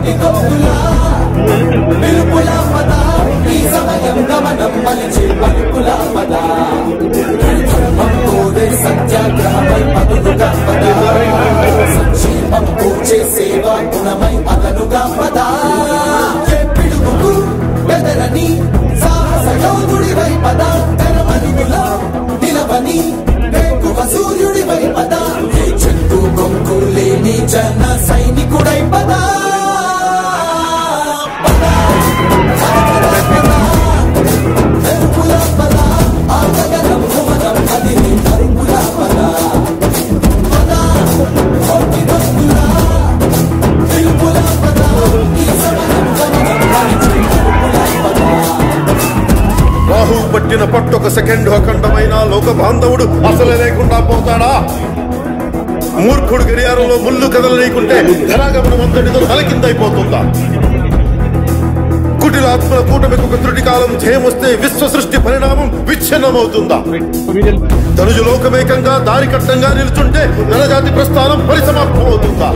కోటి గొంతుల పిలుపుల పద ఈ సమయం గమనం మలిచే పలుకుల పద ధర్మం కోరే సత్యాగ్రహమై పదులుగా పద సంక్షేమం కూర్చే సేవా గుణమై అదనుగా పద ఏ పిడుగుకు బెదరని సాహస యోధుడివై పద తెరమరుగులా నిలవని వేకువ సూర్యుడివై పద ఏ చెట్టు కొంకు లేని జన సైనికుడై పద పద, పద, పద, వెలుగుల పద, ఆగగలం భువనం అది నీ అరుగుల పద. పద, కోటి భక్తుల, వెలుగుల పద, ఈ సమయం గమనం మరిచి అరుగుల పద. రాహు పట్టిన పట్టొక సెకండ్ అఖండమైన లోక బాంధవుడు అసలు లేకుండా పోతాడా మూర్ఖుడు గడియారంలో ముళ్ళు కదలనీయకుంటే ధరాగమనం అంతటితో తలకిందైపోతుందా కుటిలాత్మల కూటమికి ఒక త్రుటి కాలం జయమొస్తే విశ్వ సృష్టి పరిణామం విచ్ఛిన్నమవుతుందా ధనుజు లోకమేకంగా దారి కట్టంగా నిలుచుంటే నరజాతి ప్రస్థానం పరిసమాప్తం అవుతుందా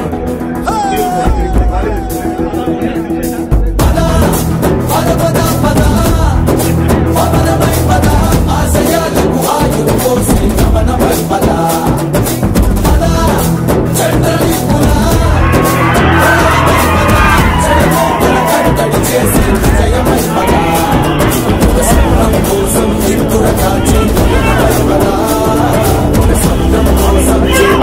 పద పద పద పవనమై పద ఆశయాలకు ఆయువు పోసి గమనమై పద పద చంద్రలిపుల కట్టడి చేసి విజయమై పద స్వర్ణం కోసం దిక్కుల కాచి గమనమై పద స్వర్ణం కోసం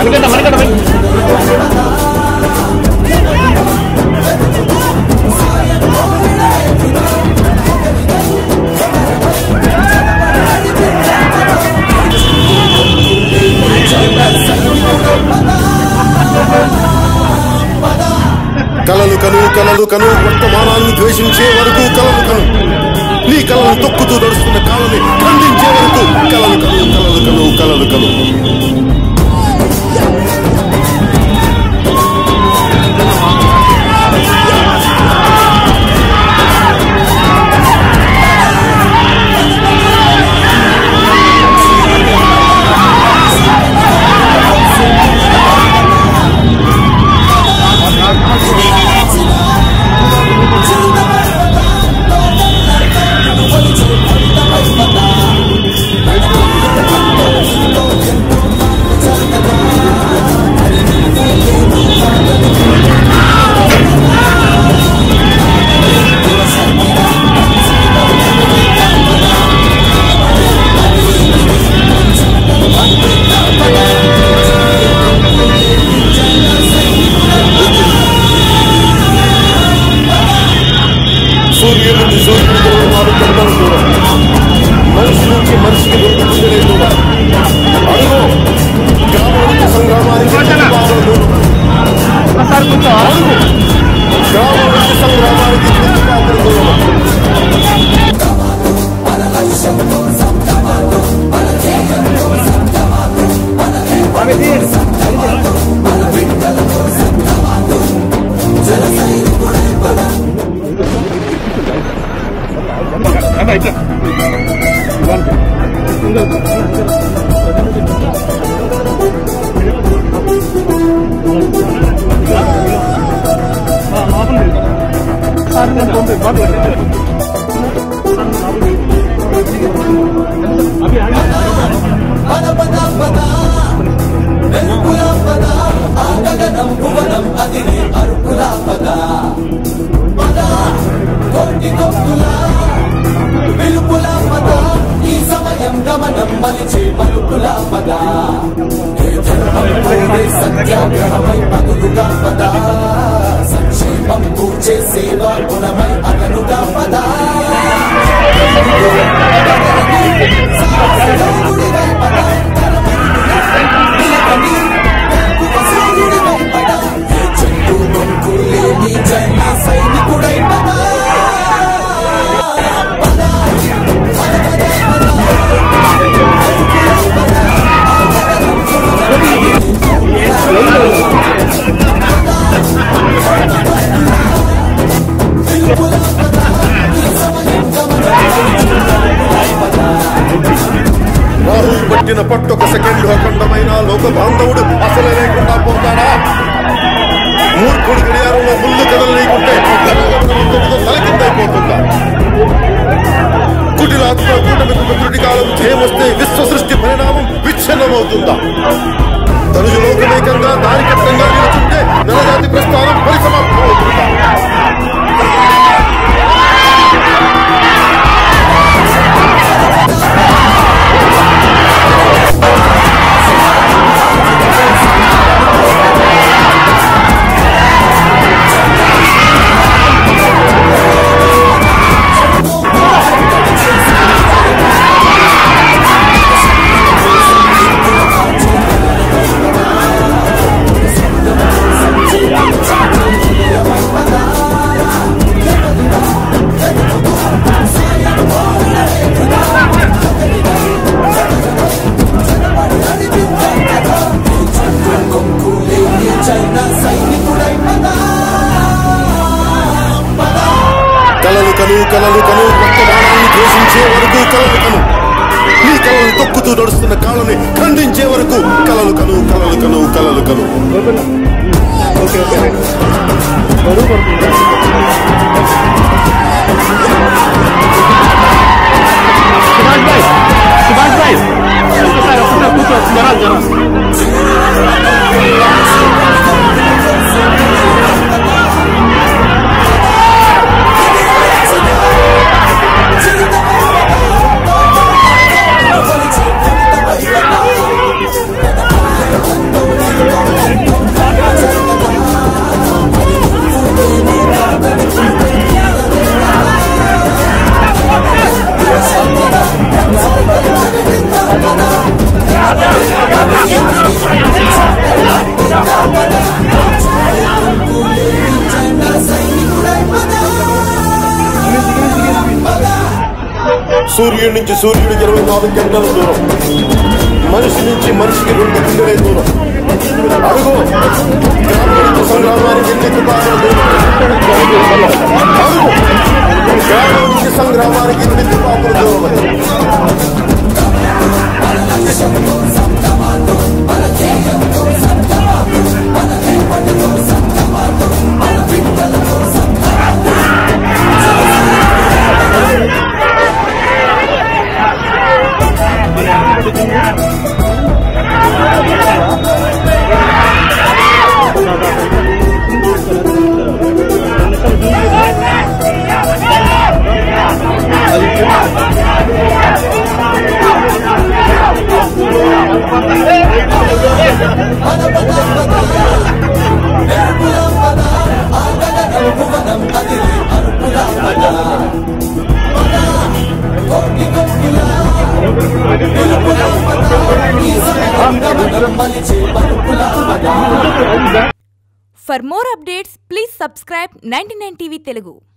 కలలు కను కలలు కను వర్తమానాన్ని ద్వేషించే వరకు కలలు కను నీ కలను తొక్కుతూ నడుస్తున్న కాలని ఖండించే వరకు కలలు కను కలలు కను కలలు కను సూర్యుడి నుంచి సూర్యుడి దూరం నాలుగు గంటల దూరం మనిషి నుంచి మనిషికి దొరుకుతుందనే దూరం అడుగు గ్రామానికి సంగ్రామానికి కుటుంబాల దూరం అడుగు గ్రామానికి సంగ్రామానికి కుటుంబాల దూరం మన లక్ష్యం కోసం తమతో మన ధ్యేయం కోసం తమతో మన కోసం తమతో మన బిడ్డల కోసం తమతో జన సైనికుడై పద పద పద పద వెలుగుల పద ఆగగనం భువనం అది నీ అరుకుల పద పద కోటి గొప్పల వెలుగుల పద ఈ సమయం గమనం మలిచే మలుపుల పద ఏ ధర్మం కోరే సత్యాగ్రహమై పదులుగా పద సంక్షేమం కూర్చే సేవా గుణమై అదనుగా పద సాహసయోధుడివై పద నిలబడి వెలుగువ సూర్యుడివై పద ఏ చెట్టు కొంకు లేని జన సైనికుడై పద పద పద పద పద వెలుగుల పద ఈ సమయం రాహు పట్టిన పట్టొక సెకండ్ అఖండమైన లోక బాంధవుడు అసలు లేకుండా పోతాడా మూర్ఖుడి గడియారంలో ముళ్ళు కదలనీకుంటే తలకిందైపోతుందా కుటిలాత్మ కూటమికి త్రుటి కాలం జయమొస్తే విశ్వ సృష్టి పరిణామం విచ్ఛిన్నమవుతుందా తనుజు లోకమేకంగా దారికట్టంగా నిలుచుంటే నరజాతి ప్రస్థానం పరిసమాప్తమవుతుందా కలలు కను కలలు కను వర్తమానాన్ని ద్వేషించే వరకు కలలు కను నీ కలలు తొక్కుతూ నడుస్తున్న కాళ్ళని ఖండించే వరకు కలలు కను కలలు కను కలలు కను ఓకే ఓకే రైట్ బరువు పడుతుందా సుభాష్ భాయ్ సుభాష్ భాయ్ ఒక్కసారి ఒక్కసారి కూర్చో జరా జరా సూర్యుడి నుంచి సూర్యుడికి ఇరవై నాలుగు గంటల దూరం మనిషి నుంచి మనిషికి రెండు గుండెలే దూరం అడుగు గ్రామీణ సంగ్రామానికి ఎన్ని తుపాకుల దూరం అడుగు గ్రామీణ సంగ్రామానికి ఎన్ని తుపాకుల దూరం అని For more updates, please subscribe 99 TV Telugu.